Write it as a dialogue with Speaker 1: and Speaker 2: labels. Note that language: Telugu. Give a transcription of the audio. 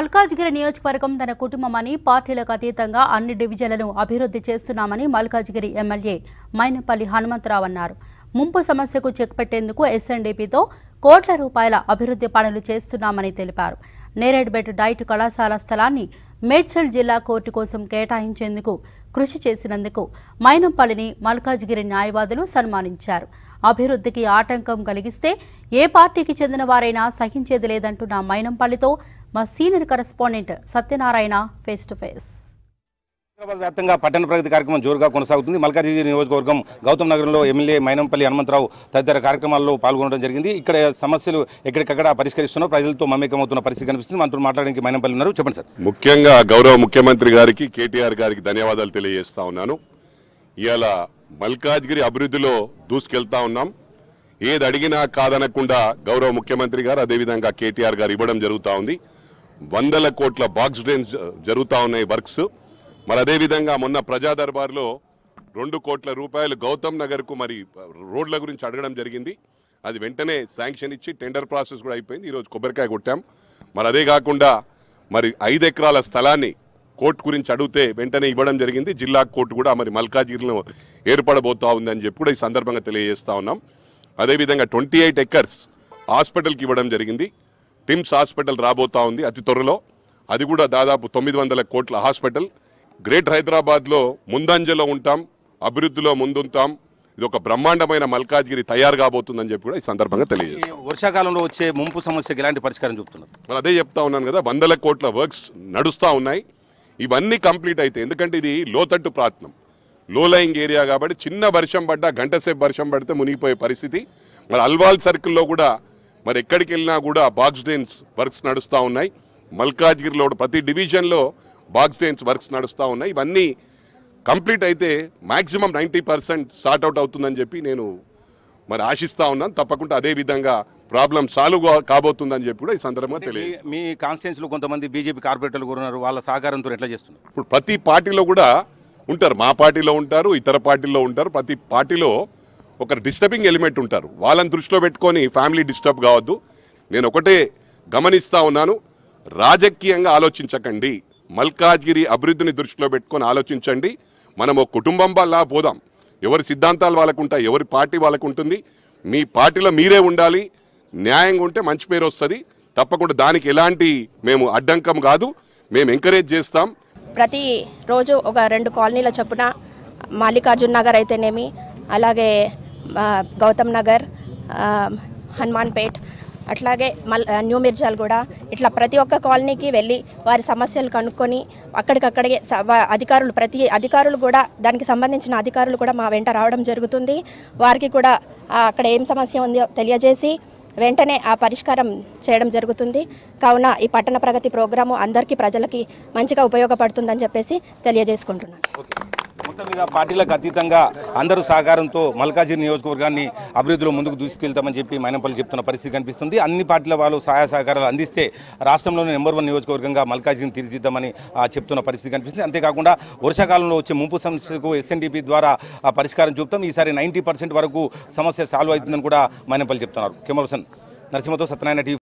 Speaker 1: మల్కాజ్గిరి నియోజకవర్గం తన కుటుంబమని పార్టీలకు అతీతంగా అన్ని డివిజన్లను అభివృద్ధి చేస్తున్నామని మల్కాజ్గిరి ఎమ్మెల్యే మైనపల్లి హనుమంతరావు అన్నారు ముంపు సమస్యకు చెక్ పెట్టేందుకు ఎస్ఎన్డీపీతో కోట్ల రూపాయల అభివృద్ధి పనులు చేస్తున్నామని తెలిపారు నేరేడ్బెట్ డైట్ కళాశాల స్థలాన్ని మేడ్చల్ జిల్లా కోర్టు కోసం కేటాయించేందుకు కృషి చేసినందుకు మైనంపల్లిని మల్కాజ్గిరి న్యాయవాదులు సన్మానించారు అభివృద్ధికి ఆటంకం కలిగిస్తే ఏ పార్టీకి చెందిన వారైనా సహించేది లేదంటున్న మైనంపల్లితో మా senior correspondent Satyanarayana face to face
Speaker 2: Hyderabad వ్యాప్తంగా పట్టణ ప్రగతి కార్యక్రమం జోరుగా కొనసాగుతుంది మల్కాజిగిరి నియోజకవర్గం గౌతమ్ నగరంలో ఎమ్మెల్యే మైనంపల్లి హనుమంతరావు తదితర కార్యక్రమాల్లో పాల్గొనడం జరిగింది ఇక్కడ సమస్యలు ఎక్కడికక్కడ పరిష్కరిస్తున్నారు ప్రజలతో మమేకమవుతున్న పరిస్థితి కనిపిస్తుంది మనతో మాట్లాడడానికి మైనంపల్లి ఉన్నారు చెప్పండి సార్
Speaker 3: ముఖ్యంగా గౌరవ ముఖ్యమంత్రి గారికి కేటీఆర్ గారికి ధన్యవాదాలు తెలియజేస్తా ఉన్నాను ఇవాళ మల్కాజ్గిరి అభివృద్ధిలో దూసుకెళ్తా ఉన్నాం ఏది అడిగినా కాదనకుండా గౌరవ ముఖ్యమంత్రి గారు అదేవిధంగా కేటీఆర్ గారు ఇవ్వడం జరుగుతూ ఉంది వందల కోట్ల బాక్స్ డ్రైన్స్ జరుగుతూ ఉన్నాయి వర్క్స్ మరి అదేవిధంగా మొన్న ప్రజా దర్బార్లో రెండు కోట్ల రూపాయలు గౌతమ్ నగర్కు మరి రోడ్ల గురించి అడగడం జరిగింది అది వెంటనే శాంక్షన్ ఇచ్చి టెండర్ ప్రాసెస్ కూడా అయిపోయింది ఈరోజు కొబ్బరికాయ కొట్టాం మరి అదే కాకుండా మరి ఐదు ఎకరాల స్థలాన్ని కోర్టు గురించి అడిగితే వెంటనే ఇవ్వడం జరిగింది జిల్లా కోర్టు కూడా మరి మల్కాజిగిరిలో ఏర్పడబోతా ఉందని చెప్పి కూడా ఈ సందర్భంగా తెలియజేస్తా ఉన్నాం అదేవిధంగా ట్వంటీ ఎయిట్ ఎకర్స్ హాస్పిటల్కి ఇవ్వడం జరిగింది టిమ్స్ హాస్పిటల్ రాబోతా ఉంది అతి త్వరలో అది కూడా దాదాపు తొమ్మిది వందల కోట్ల హాస్పిటల్ గ్రేట్ హైదరాబాద్లో ముందంజలో ఉంటాం అభివృద్ధిలో ముందుంటాం ఇది ఒక బ్రహ్మాండమైన మల్కాజ్గిరి తయారు కాబోతుందని చెప్పి కూడా ఈ సందర్భంగా తెలియజేస్తాం
Speaker 2: ఈ వర్షాకాలంలో వచ్చే ముంపు సమస్యకి ఎలాంటి పరిష్కారం చూపుతున్నారు
Speaker 3: మరి అదే చెప్తా ఉన్నాను కదా వందల కోట్ల వర్క్స్ నడుస్తూ ఉన్నాయి ఇవన్నీ కంప్లీట్ అయితే ఎందుకంటే ఇది లోతట్టు ప్రాంతం లో లయింగ్ ఏరియా కాబట్టి చిన్న వర్షం పడ్డా గంట సేపు వర్షం పడితే మునిగిపోయే పరిస్థితి మరి అల్వాల్ సర్కిల్లో కూడా మరి ఎక్కడికి వెళ్ళినా కూడా బాక్స్ డ్రైన్స్ వర్క్స్ నడుస్తూ ఉన్నాయి మల్కాజ్గిరిలో కూడా ప్రతి డివిజన్లో బాక్స్ డ్రైన్స్ వర్క్స్ నడుస్తూ ఉన్నాయి ఇవన్నీ కంప్లీట్ అయితే maximum ninety percent sort out అవుతుందని చెప్పి నేను మరి ఆశిస్తా ఉన్నాను తప్పకుండా అదే విధంగా ప్రాబ్లం సాల్వ్ కా- కాబోతుందని చెప్పి కూడా ఈ సందర్భంగా తెలియదు
Speaker 2: మీ- మీ కాన్స్టిట్యున్సీలో కొంతమంది బీజేపీ కార్పొరేటర్లు కూడా ఉన్నారు వాళ్ళ సహకారంతో ఎట్లా చేస్తున్నారు
Speaker 3: ఇప్పుడు ప్రతి పార్టీలో కూడా ఉంటారు మా పార్టీలో ఉంటారు ఇతర పార్టీల్లో ఉంటారు ప్రతి పార్టీలో ఒక డిస్టర్బింగ్ ఎలిమెంట్ ఉంటారు వాళ్ళని దృష్టిలో పెట్టుకొని ఫ్యామిలీ డిస్టర్బ్ కావద్దు నేను ఒకటే గమనిస్తా ఉన్నాను రాజకీయంగా ఆలోచించకండి మల్కాజ్గిరి అభివృద్ధిని దృష్టిలో పెట్టుకొని ఆలోచించండి మనం ఒక కుటుంబం వల్ల పోదాం ఎవరి సిద్ధాంతాలు వాళ్ళకు ఉంటాయి ఎవరి పార్టీ వాళ్ళకు ఉంటుంది మీ పార్టీలో మీరే ఉండాలి న్యాయంగా ఉంటే మంచి పేరు వస్తుంది తప్పకుండా దానికి ఎలాంటి మేము అడ్డంకం కాదు మేము ఎంకరేజ్ చేస్తాం
Speaker 4: ప్రతి రోజు ఒక రెండు కాలనీల చొప్పున మల్లికార్జున్ నగర్ అయితేనేమి అలాగే ఆ, గౌతమ్ నగర్ ఆ, హనుమాన్పేట్ అట్లాగే మల్ న్యూ మిర్జాల్ కూడా ఇట్లా ప్రతి ఒక్క కాలనీకి వెళ్ళి వారి సమస్యలు కనుక్కొని అక్కడికక్కడే స- వా- అధికారులు ప్రతి అధికారులు కూడా దానికి సంబంధించిన అధికారులు కూడా మా వెంట రావడం జరుగుతుంది వారికి కూడా ఆ, అక్కడ ఏం సమస్య ఉందో తెలియజేసి వెంటనే ఆ పరిష్కారం చేయడం జరుగుతుంది కావున ఈ పట్టణ ప్రగతి ప్రోగ్రాము అందరికీ ప్రజలకి మంచిగా ఉపయోగపడుతుందని చెప్పేసి తెలియజేసుకుంటున్నాను
Speaker 2: మొత్తం మీద పార్టీలకు అతీతంగా అందరూ సహకారంతో మల్కాజిగిరి నియోజకవర్గాన్ని అభివృద్ధిలో ముందుకు దూసుకెళ్తామని చెప్పి మైనంపల్లి చెప్తున్న పరిస్థితి కనిపిస్తుంది అన్ని పార్టీల వాళ్ళు సహాయ సహకారాలు అందిస్తే రాష్ట్రంలోని నెంబర్ వన్ నియోజకవర్గంగా మల్కాజిగిరిని తీర్చిద్దామని ఆ, చెప్తున్న పరిస్థితి కనిపిస్తుంది అంతేకాకుండా వర్షాకాలంలో వచ్చే ముంపు సమస్యకు ఎస్ఎన్డిపి ద్వారా ఆ, పరిష్కారం చూపుతాం ఈసారి నైంటీ వరకు సమస్య సాల్వ్ అవుతుందని కూడా మైనంపల్లి చెప్తున్నారు కెమర్సన్ నరసింహతో సత్యనారాయణ టీవీ